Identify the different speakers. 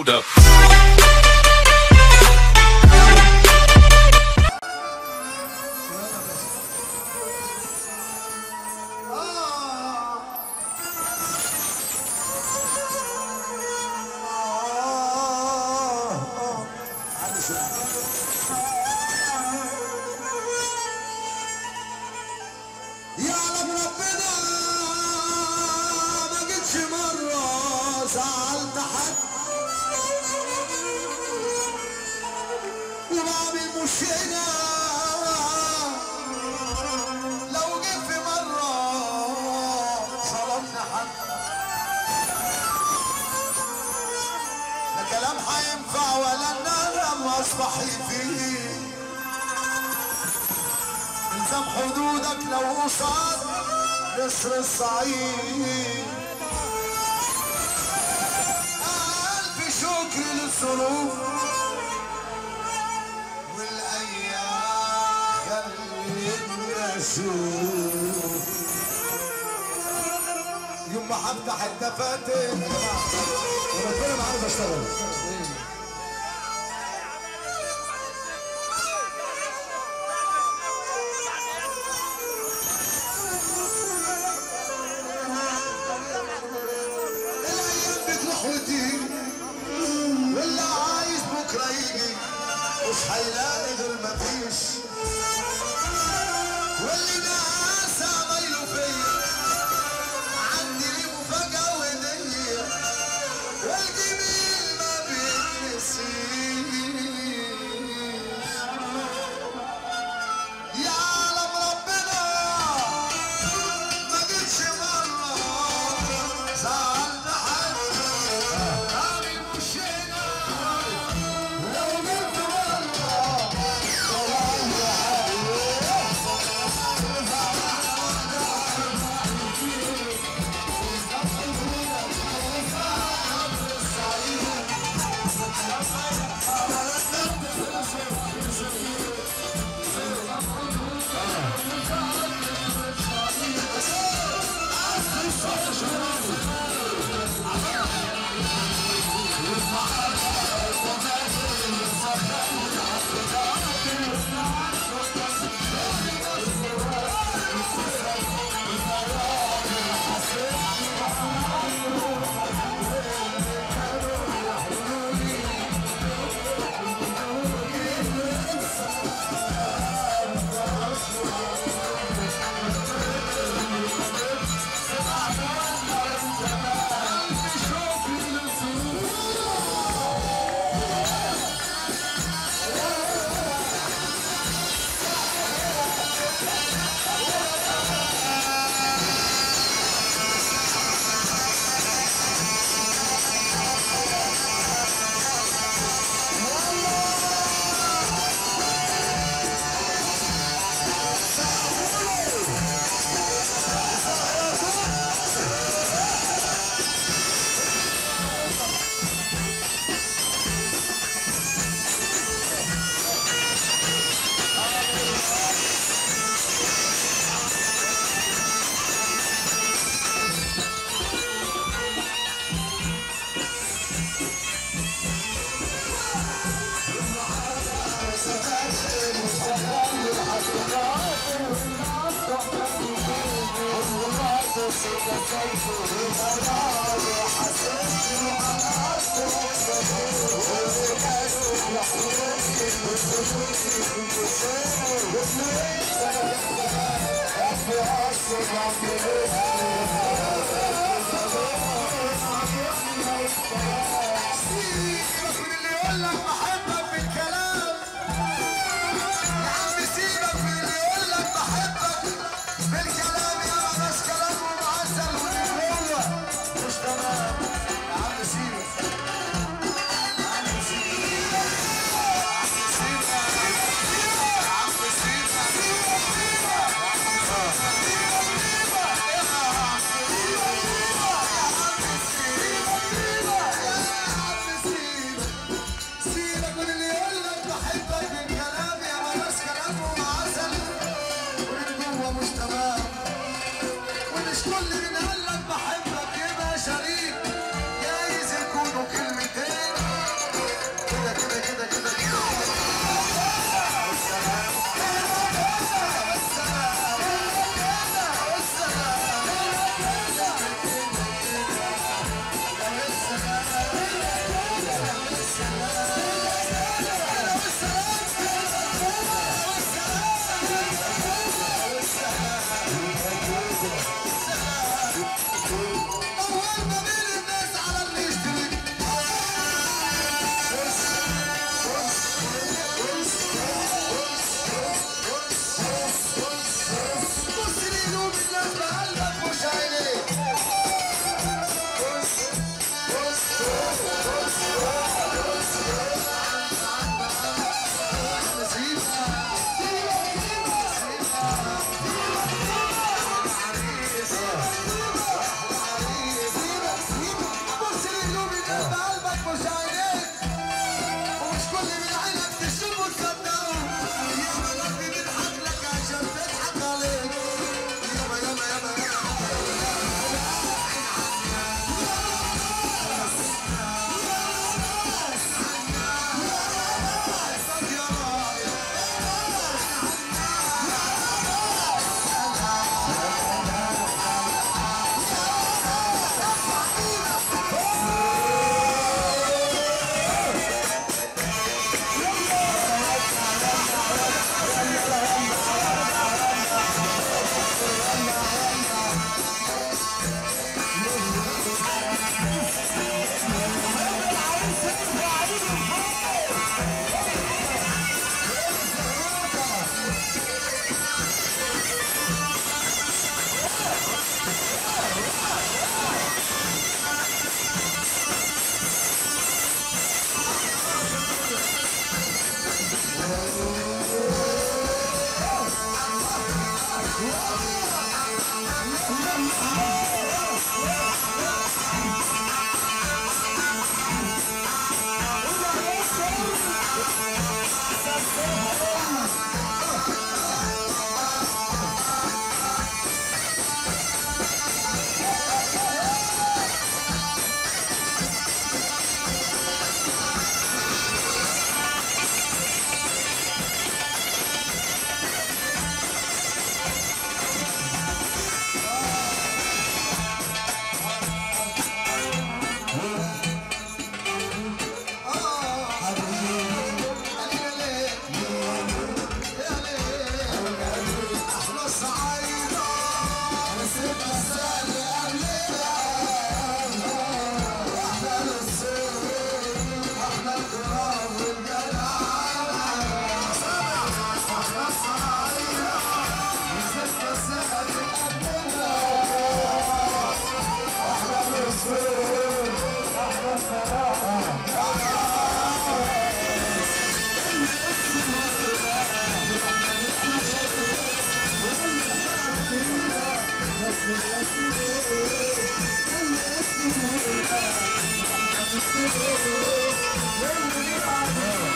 Speaker 1: Hold up.
Speaker 2: يعلم ربنا ما جيتش مرة زعلت حد وبعمل مشكلة لو جيت في مرة ظلمت حد لا كلام هينفع ولا الندم اصبح فيه الزم حدودك لو قصاد مصر الصعيد ألف شكر للظروف والأيام خلتنا أشوف يوم ما هفتح الدفاتر يا جماعة ربنا ما عارف أشتغل الايام بتروح وتيجي واللي عايز بكره يجي مش هيلاقي غير مفيش واللي ناس عمايله فيا عندي ليه مفاجأة ودية والجميل ما بيتنسيش يعلم ربنا ما جيتش مرة زعلت حد عامل مشينا لو جيت مرة سيبك من اللي يقول لك بحبك بالكلام يا عم سيبك من اللي يقول لك بحبك بالكلام يا ناس كلام ومعسل واللي هو مش تمام يا عم سيبك يا عم سيبك يا عم سيبك يا عم سيبك سيبك من اللي يقول لك بحبك بالكلام يا بلاش كلام ومعسل واللي جوه مش تمام ومش كل من قال لك بحبك يبقى شريك جايز يكونوا كلمتين Yeah.